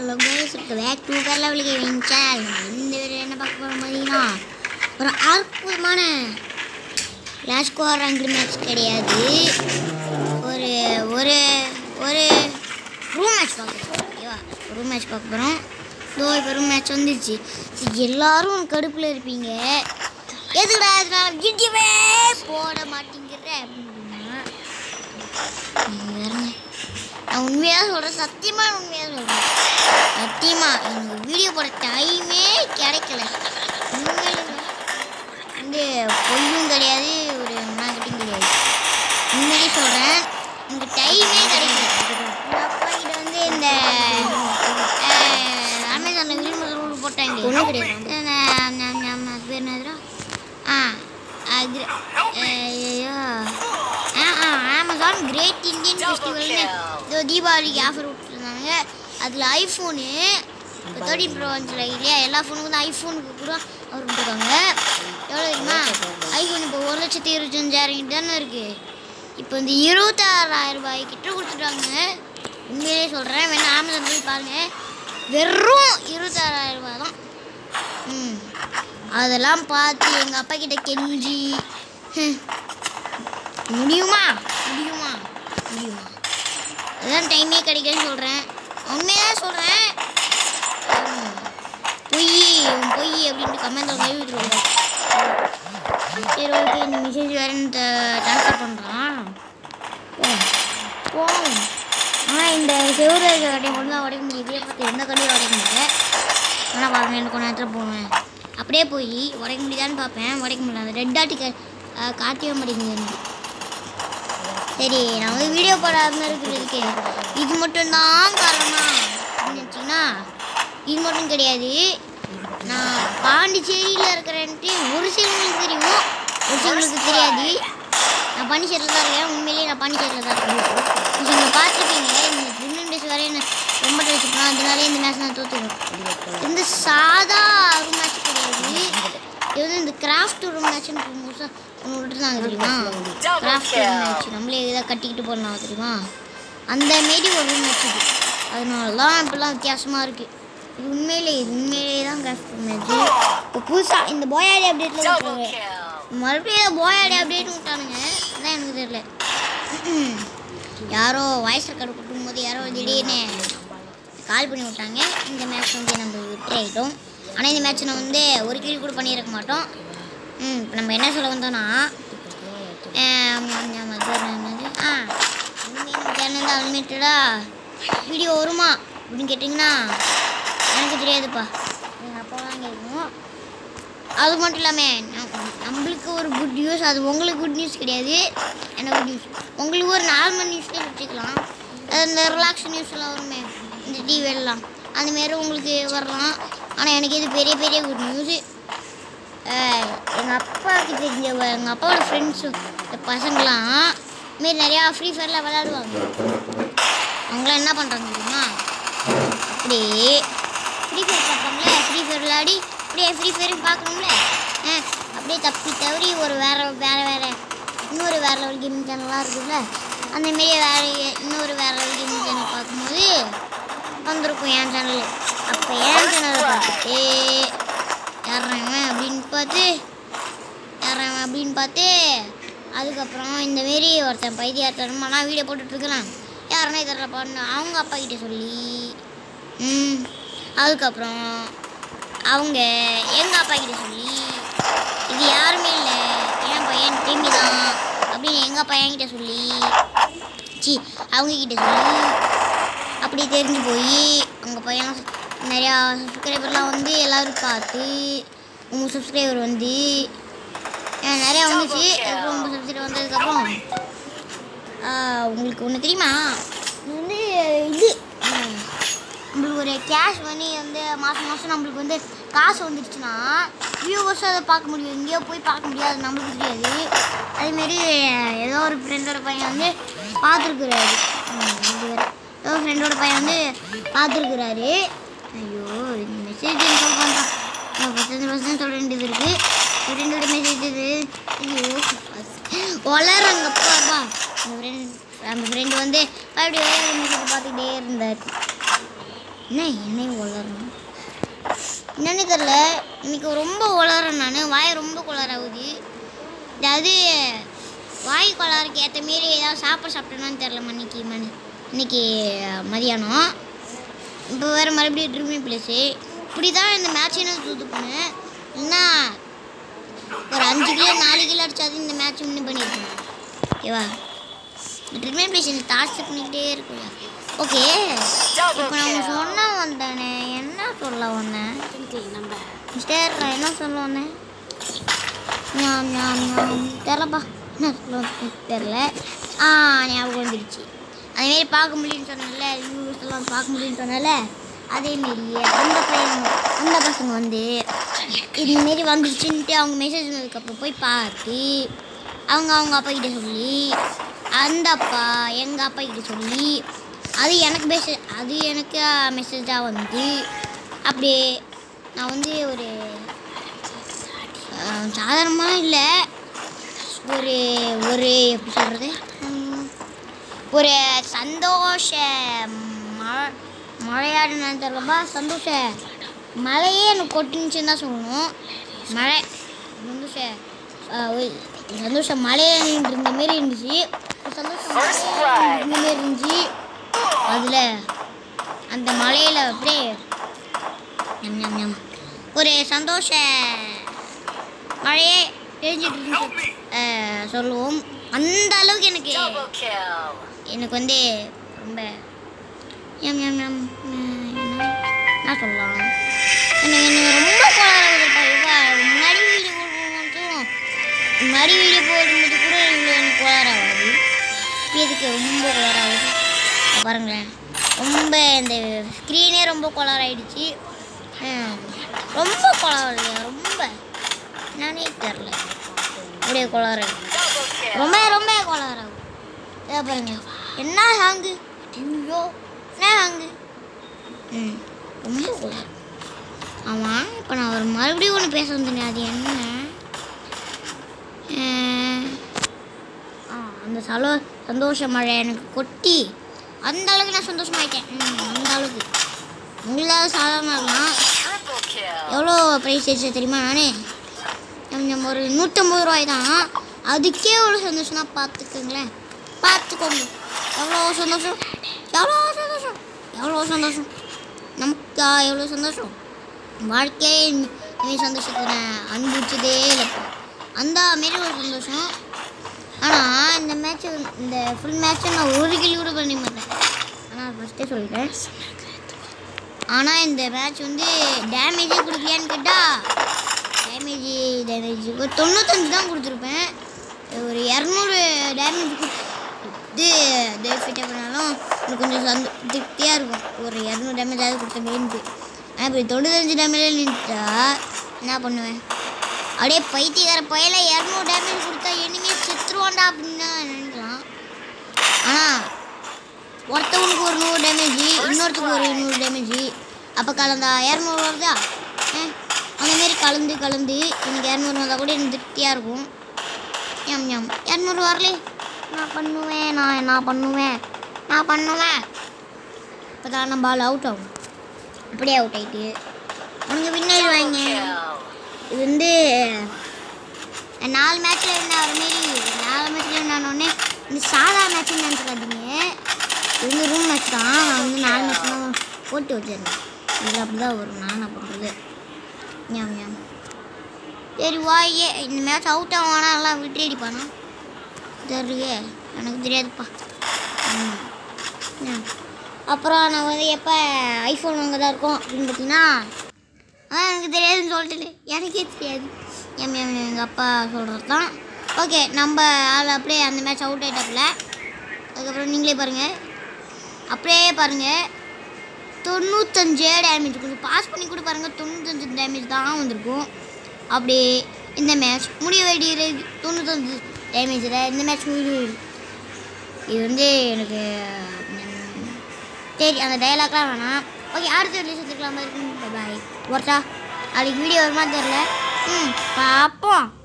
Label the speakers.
Speaker 1: Hello guys இருக்கு back to Kerala விளிகை channel இந்த வீடியோ என்ன பார்க்க போகிறோம் பார்த்தீங்கன்னா ஒரு அற்புதமான லாஸ்ட் ஸ்கோர் ரங்கு மேட்ச் கிடையாது ஒரு ஒரு ஒரு ரூம் மேட்ச் பார்க்க போகிறோம் ஓகேவா ரூம் மேட்ச் பார்க்க போகிறோம் இதோ இப்போ ரூம் மேட்ச் வந்துருச்சு சரி, எல்லாரும் கடுப்பில் இருப்பீங்க எதுக்குடா இதனால வீடியோவே போட மாட்டேங்கிற அப்படின்னா நீங்க வேறங்க நான் உண்மையாக சொல்கிறேன் சத்தியமாக உண்மையாக சொல்கிறேன் சத்தியமாக எனக்கு வீடியோ போட டைமே கிடைக்கல உண்மையிலே வந்து பொய்யும் கிடையாது ஒரு மார்க்கெட்டும் கிடையாது உண்மையிலே சொல்கிறேன் எனக்கு டைமே கிடைக்கல எங்கள் அப்பா கிட்ட வந்து இந்த அமேசானில் விரும்புகிற ரூல் போட்டாங்க
Speaker 2: ஒண்ணும் கிடையாது.
Speaker 1: இந்த, ந- ந- ந- அது பேர் என்னதுடா ஆ அது ஐயோ ஆ ஆ அமேசான் கிரேட் இந்தியன் ஃபெஸ்டிவல்னு இதோ தீபாவளிக்கு ஆஃபர் விட்டுருந்தாங்க அதில் ஐஃபோனு இப்போ தேர்ட்டின் ப்ரோ வந்துச்சு இல்லையா எல்லா ஃபோனுக்கும் தான் ஐஃபோனுக்கு கூட அவர் விட்டுருக்காங்க எவ்வளோ தெரியுமா ஐஃபோன் இப்போ ஒரு லட்சத்தி இருபத்தஞ்சாயிரம் தானே இருக்குது இப்போ இந்த இருபத்தாறாயிரம் ரூபாய் கிட்ட கொடுத்துட்டாங்க உண்மையிலே சொல்கிறேன் வேணா அமேசான் போய் பாருங்கள் வெறும் இருபத்தாறாயிரம் ரூபாய் தான் ம் அதெல்லாம் பார்த்து எங்கள் அப்பா கிட்ட கெஞ்சி ஹம், முடியுமா முடியுமா முடியுமா அதான் டைமே கிடைக்கலன்னு சொல்கிறேன் உண்மையாக சொல்கிறேன் பொய் உன் பொய் அப்படின்ட்டு கமெண்ட்டில் கை விட்டுருவாங்க சரி ஓகே இந்த மெசேஜ் வேறு ட்ரான்ஸ்ஃபர் பண்ணுறான் போகும் ஆனால் இந்த செவ்வறு கடையை மட்டும் தான் உடைக்க முடியுது பார்த்து எந்த கடையும் உடைக்க முடியல ஆனால் பாருங்க எனக்கு கொஞ்ச நேரத்தில் போவேன் அப்படியே போய் உடைக்க முடியுதான்னு பார்ப்பேன் உடைக்க முடியல ரெட் டாட்டி காட்டவே மாட்டேங்குது எனக்கு சரி நான் வந்து வீடியோ போடாமல் இருக்கிறதுக்கு இது மட்டும்தான் காரணமா அப்படின்னு நினச்சிங்கன்னா இது மட்டும் கிடையாது நான் பாண்டிச்சேரியில் இருக்கிறேன்ட்டு ஒரு சிலவங்களுக்கு தெரியும் ஒரு சிலவங்களுக்கு தெரியாது நான் பாண்டிச்சேரியில் தான் இருக்கேன் உண்மையிலேயே நான் பாண்டிச்சேரியில் தான் இருக்கேன் நீங்கள் பார்த்துருப்பீங்க இந்த பின்னன் டேஸ் வரையும் நான் ரொம்ப வச்சுருக்கோம் அதனாலே இந்த மேட்ச் நான் தோற்றுருவேன் இந்த சாதா ஒரு மேட்ச் கிடையாது இது வந்து இந்த கிராஃப்ட் ஒரு மேட்ச்னு புதுசாக ஒன்று விட்டுருந்தாங்க தெரியுமா கிராஃப்ட் ஒரு மேட்ச் நம்மளே இதாக கட்டிக்கிட்டு போடலாம் தெரியுமா அந்த மாரி ஒரு மேட்ச் இது அதனால தான் இப்படிலாம் வித்தியாசமாக இருக்குது இது உண்மையிலே இது உண்மையிலே தான் கிராஃப்ட் மேட்ச் இப்போ புதுசாக இந்த போயாடி அப்டேட்டில் மறுபடியும் போயாடி அப்டேட் விட்டானுங்க அதான் எனக்கு தெரியல யாரோ வாய்ஸ் ரெக்கார்டு கொடுக்கும் போது யாரோ திடீர்னு கால் பண்ணி விட்டாங்க இந்த மேட்ச் வந்து நம்ம விட்டு ஆகிட்டோம் ஆனால் இந்த மேட்ச் நம்ம வந்து ஒரு கீழ் கூட பண்ணியிருக்க மாட்டோம் ம் இப்போ நம்ம என்ன சொல்ல வந்தோம்னா ஆம், ஆம், ஆம், அது ஒரு என்னது? ஆ சேனல் தான் அன்லிமிட்டடா வீடியோ வருமா அப்படின்னு கேட்டிங்கன்னா எனக்கு தெரியாதுப்பா எங்கள் அப்பா தான் கேட்கும் அது மட்டும் இல்லாமல் நம்- நம்மளுக்கு ஒரு குட் நியூஸ் அது உங்களுக்கு குட் நியூஸ் கிடையாது எனக்கு குட் நியூஸ் உங்களுக்கு ஒரு நார்மல் நியூஸ்லேயே வச்சுக்கலாம் அது இந்த ரிலாக்ஸ் நியூஸ்லாம் வருமே இந்த டிவியெல்லாம் அதுமாரி உங்களுக்கு வரலாம் ஆனால் எனக்கு இது பெரிய பெரிய குட் நியூஸு எங்கள் அப்பாவுக்கு தெரிஞ்ச எங்கள் அப்பாவோட ஃப்ரெண்ட்ஸு பசங்களாம் இதுமாரி நிறையா ஃப்ரீ ஃபயர்லாம் விளையாடுவாங்க அவங்களாம் என்ன பண்ணுறாங்க தெரியுமா அப்படியே ஃப்ரீ ஃபயர் பார்ப்பாங்களே ஃப்ரீ ஃபயர் விளையாடி அப்படியே ஃப்ரீ ஃபயரும் பார்க்கணும்ல ஆ அப்படியே தப்பி தவறி ஒரு வேறு வேறு வேறு இன்னொரு வேறு லெவல் கேமிங் சேனல்லாம் இருக்குல்ல அந்தமாரி வேறு இன்னொரு வேறு லெவல் கேமிங் சேனல் பார்க்கும்போது வந்திருக்கும் என் சேனல் அப்போ என் சேனலை பார்த்துட்டு யாராங்க அப்படின்னு பார்த்து யாராங்க அப்படின்னு பார்த்து அதுக்கப்புறம் இந்த மாரி ஒருத்தன் பைத்தியார்த்தனமா நான் வீடியோ போட்டுட்ருக்கலாம் யாருன்னா தெரியலப்பான்னு அவங்க அப்பா கிட்ட சொல்லி ம் அதுக்கப்புறம் அவங்க எங்கள் அப்பா கிட்ட சொல்லி இது யாருமே இல்லை என் பையன் டிமி தான் அப்படின்னு எங்கள் அப்பா என்கிட்ட சொல்லி சி அவங்க கிட்ட சொல்லி அப்படி தெரிஞ்சு போய் உங்கள் பையன் நிறையா சப்ஸ்கிரைபர்லாம் வந்து எல்லோரும் பார்த்து உங்கள் சப்ஸ்கிரைபர் வந்து அஹ் நிறையா வந்துச்சு அப்புறம் உங்கள் சப்ஸ்கிரைபர் வந்ததுக்கப்புறம் ஆஹ் உங்களுக்கு ஒன்று தெரியுமா இது வந்து இது ஆஹ் நம்மளுக்கு ஒரு கேஷ் மணி வந்து மாதம் மாதம் நம்மளுக்கு வந்து காசு வந்துடுச்சுன்னா வியூவர்ஸும் அதை பார்க்க முடியும் எங்கேயோ போய் பார்க்க முடியாது நம்மளுக்கு தெரியாது அதேமாரி ஏதோ ஒரு ஃப்ரெண்டோட பையன் வந்து பார்த்துருக்குறாரு ஏதோ ஃப்ரெண்டோட பையன் வந்து பார்த்துருக்குறாரு ஐயோ இந்த மெசேஜ் சொல்ல பண்ணுறான் பர்சன்ட் பர்சன்ட் சொல்ல வேண்டியது இருக்குது ஃப்ரெண்டோட மெசேஜ் இது ஐயோ வளரங்கப்பா அப்பா அந்த ஃப்ரெண்ட் அந்த ஃப்ரெண்டு வந்து அப்படியே மெசேஜ் பார்த்துக்கிட்டே இருந்தார் என்ன என்னையும் உளறணும் என்னன்னு தெரில இன்னைக்கு ரொம்ப உளறேன் நான் வாய் ரொம்ப குளறாகுது அதாவது வாய் குளறக்கு ஏற்ற மாரி ஏதாவது சாப்பாடு சாப்பிட்டேனான்னு தெரில மணிக்கு மணி இன்னைக்கு மதியானம் இப்போ வேறு மறுபடியும் ட்ரீமிங் பிளேஸு இப்படி தான் இந்த மேட்ச் நான் சூது பண்ணேன் இல்லைன்னா ஒரு அஞ்சு கிலோ நாலு கிலோ அடிச்சாது இந்த மேட்ச் வின் பண்ணியிருக்கேன் ஓகேவா ட்ரீமிங் பிளேஸ் எனக்கு டார்ச்சர் பண்ணிக்கிட்டே இருக்குல்ல ஓகே இப்போ நான் சொன்ன வந்தேனே என்ன சொல்ல வந்தேன் மிஸ்டர் நான் என்ன சொல்ல வந்தேன் ஞாம் ஞாம் ஞாம் தெரிலப்பா என்ன சொல்ல வந்தேன் தெரில ஆ ஞாபகம் வந்துடுச்சு அதேமாரி பார்க்க முடியும்னு சொன்னல வியூஸ் எல்லாம் பார்க்க முடியும்னு சொன்னல அதேமாரி அந்த பையன் அந்த பசங்க வந்து இதுமாரி வந்துடுச்சுன்ட்டு அவங்க மெசேஜ் வந்ததுக்கப்புறம் போய் பார்த்து அவங்க அவங்க அப்பா கிட்ட சொல்லி அந்த அப்பா எங்கள் அப்பா கிட்ட சொல்லி அது எனக்கு மெசேஜ் அது எனக்கு மெசேஜாக வந்து அப்படியே நான் வந்து ஒரு சாதாரணமாக இல்லை ஒரு ஒரு எப்படி சொல்கிறது ஒரு சந்தோஷ மழை மழையாடுன்னு தெரியலப்பா சந்தோஷ மழையே எனக்கு கொட்டுனுச்சுன்னு தான் சொல்லணும் மழை சந்தோஷ அஹ், ஒரு சந்தோஷ மழையே இருந்த மாரி இருந்துச்சு ஒரு சந்தோஷ மழையே இருந்த மாரி இருந்துச்சு அதில் அந்த மலையில் அப்படியே ஞம் ஞம் ஞம். ஒரு சந்தோஷ மழையே தெரிஞ்சிட்டு இருந்துச்சு அஹ், சொல்லுவோம் அந்த அளவுக்கு எனக்கு எனக்கு வந்து ரொம்ப எம் எம் எம் அஹ், என்ன என்ன சொல்லலாம் எனக்கு எனக்கு ரொம்ப கோளாறுப்பா இவா முன்னாடி வீடியோ போடும்போதும் முன்னாடி வீடியோ போடும்போது கூட இவ்வளோ எனக்கு கோளாறாகாது எதுக்கு ரொம்ப கோளாறாகுது இங்க பாருங்களேன் ரொம்ப இந்த ஸ்க்ரீனே ரொம்ப கோளாறாயிடுச்சு ஹம், ரொம்ப கோளாறு ரொம்ப என்னன்னே தெரில அப்படியே கோளாறு ரொம்ப ரொம்ப கோளாறாகும் இதை பாருங்க என்ன ஹாங்கு ஐயோ என்ன ஹாங்கு ம் ரொம்ப கோளாறு ஆமாம் இப்போ நான் ஒரு மறுபடியும் ஒன்று பேச வந்தேனே அது என்ன அஹ், ஆ அந்த சலோ சந்தோஷ மழை எனக்கு கொட்டி அந்த அளவுக்கு நான் சந்தோஷமாயிட்டேன் ம், அந்த அளவுக்கு உங்களால் சாதாரணலாம் எவ்வளோ ப்ரைஸ் வச்சு தெரியுமா நானே நம்ம ஒரு நூற்றம்பது ரூபாய் தான் அதுக்கே எவ்வளோ சந்தோஷம்னா பார்த்துக்கோங்களேன் பார்த்துக்கோங்க எவ்வளோ சந்தோஷம் எவ்வளோ சந்தோஷம் எவ்வளோ சந்தோஷம் நமக்கா எவ்வளோ சந்தோஷம் வாழ்க்கையே இனி சந்தோஷத்தை நான் அனுபவிச்சதே இல்லைப்பா அந்த மாரி ஒரு சந்தோஷம் ஆனால் இந்த மேட்ச் இந்த ஃபுல் மேட்ச்சை நான் ஒரு கிலோ கூட பண்ணி மாட்டேன் ஆனால் ஃபஸ்ட்டே சொல்லிட்டேன் ஆனால் இந்த மேட்ச் வந்து டேமேஜே கொடுக்கலையான்னு கேட்டால் டேமேஜ் டேமேஜ் ஒரு தொண்ணூத்தஞ்சு தான் கொடுத்துருப்பேன் ஒரு இரநூறு டேமேஜ் இது டெஃபிட்டாக பண்ணாலும் எனக்கு கொஞ்சம் சந்த திருப்தியாக இருக்கும் ஒரு இரநூறு டேமேஜாவது கொடுத்த மீன்ட்டு ஆனால் இப்படி தொண்ணூத்தஞ்சு டேமேஜ் நின்றுட்டா என்ன பண்ணுவேன் அப்படியே பைத்தியக்கார பையில இரநூறு டேமேஜ் கொடுத்தா இனிமே செத்துருவான்டா அப்படின்னு தான் நினைக்கலாம் ஆனால் ஒருத்தவனுக்கு ஒரு நூறு டேமேஜ் இன்னொருத்துக்கு ஒரு நூறு டேமேஜ் அப்போ கலந்தா இரநூறு வருதா அஹ், அந்த மாரி கலந்து கலந்து எனக்கு இரநூறு வந்தால் கூட எனக்கு திருப்தியாக இருக்கும் எம் எம் இரநூறு வரலே நான் பண்ணுவேன் நான் என்ன பண்ணுவேன் நான் பண்ணுவேன் இப்போ தான் நம்ம பால் அவுட் ஆகும் அப்படியே அவுட் ஆயிட்டு அவங்க பின்னாடி வாங்க இது வந்து நாலு மேட்ச்சில் என்ன வர மாரி நாலு மேட்ச்சில் என்னன்னொடனே இந்த சாதா மேட்ச்னு நினச்சிக்காதீங்க இது வந்து ரூம் மேட்ச் தான் நான் வந்து நாலு மேட்ச் தான் போட்டு வச்சிருந்தேன் இதில் அப்படி தான் வரும் நான் என்ன பண்ணுறது ஞாம் ஞாம் சரி வாயே இந்த மேட்ச் அவுட் ஆவானா எல்லாம் விட்டு அடிப்பானா தெரியலையே எனக்கு தெரியாதுப்பா ம். ஞாம். அப்புறம் நான் வந்து எப்போ ஐஃபோன் வாங்க தான் இருக்கோம் அப்படின்னு பார்த்தீங்கன்னா ஆ எனக்கு தெரியாதுன்னு சொல்லிட்டு எனக்கே தெரியாது எம் எம் எங்கள் அப்பா சொல்கிறது தான் ஓகே நம்ம ஆள் அப்படியே அந்த மேட்ச் அவுட் ஆகிட்டாப்புல அதுக்கப்புறம் நீங்களே பாருங்கள் அப்படியே பாருங்கள் தொண்ணூத்தஞ்சே டேமேஜ் கொஞ்சம் பாஸ் பண்ணி கூட பாருங்கள் தொண்ணூத்தஞ்சு டேமேஜ் தான் வந்திருக்கும் அப்படியே இந்த மேட்ச் முடிய வேண்டிய தொண்ணூத்தஞ்சு டேமேஜில் இந்த மேட்ச் முடிவு இது வந்து எனக்கு ம், சரி அந்த டைலாக்லாம் வேணாம் ஓகே அடுத்த வீடியோ சந்திக்கலாம் பாய் பாய் ஒருத்தா நாளைக்கு வீடியோ வருமா தெரில ம் பார்ப்போம்